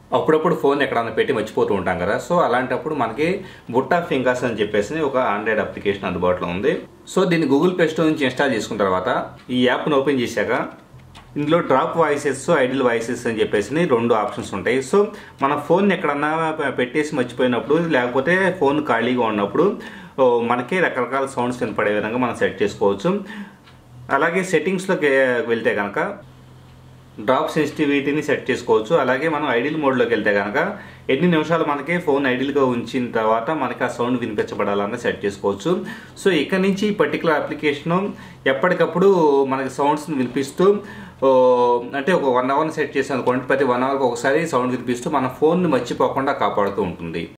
అప్పుడప్పుడు ఫోన్ ఎక్కడన్నా పెట్టి మర్చిపోతూ ఉంటాం కదా సో అలాంటప్పుడు మనకి బుట్టా ఫింగర్స్ అని చెప్పేసి ఒక ఆండ్రాయిడ్ అప్లికేషన్ అందుబాటులో ఉంది సో దీన్ని గూగుల్ ప్లే స్టోర్ నుంచి ఇన్స్టాల్ చేసుకున్న తర్వాత ఈ యాప్ను ఓపెన్ చేశాక ఇందులో డ్రాప్ వాయిసెస్ ఐడిల్ వాయిసెస్ అని చెప్పేసి రెండు ఆప్షన్స్ ఉంటాయి సో మన ఫోన్ ఎక్కడన్నా పె- పెట్టేసి మర్చిపోయినప్పుడు లేకపోతే ఫోన్ ఖాళీగా ఉన్నప్పుడు ఓ, మనకి రకరకాల సౌండ్స్ వినపడే విధంగా మనం సెట్ చేసుకోవచ్చు అలాగే సెట్టింగ్స్లోకి వెళ్తే కనుక డ్రాప్ సెన్సిటివిటీని సెట్ చేసుకోవచ్చు అలాగే మనం ఐడిల్ మోడ్లోకి వెళ్తే కనుక ఎన్ని నిమిషాలు మనకి ఫోన్ ఐడిల్గా ఉంచిన తర్వాత మనకి ఆ సౌండ్ వినిపించబడాలన్న సెట్ చేసుకోవచ్చు సో ఇక్కడ నుంచి ఈ పర్టికులర్ అప్లికేషన్ ఎప్పటికప్పుడు మనకి సౌండ్స్ని వినిపిస్తూ ఓ, అంటే ఒక వన్ అవర్ని సెట్ చేసాం అనుకోండి ప్రతి వన్ అవర్కి ఒకసారి సౌండ్ వినిపిస్తూ మన ఫోన్ని మర్చిపోకుండా కాపాడుతూ ఉంటుంది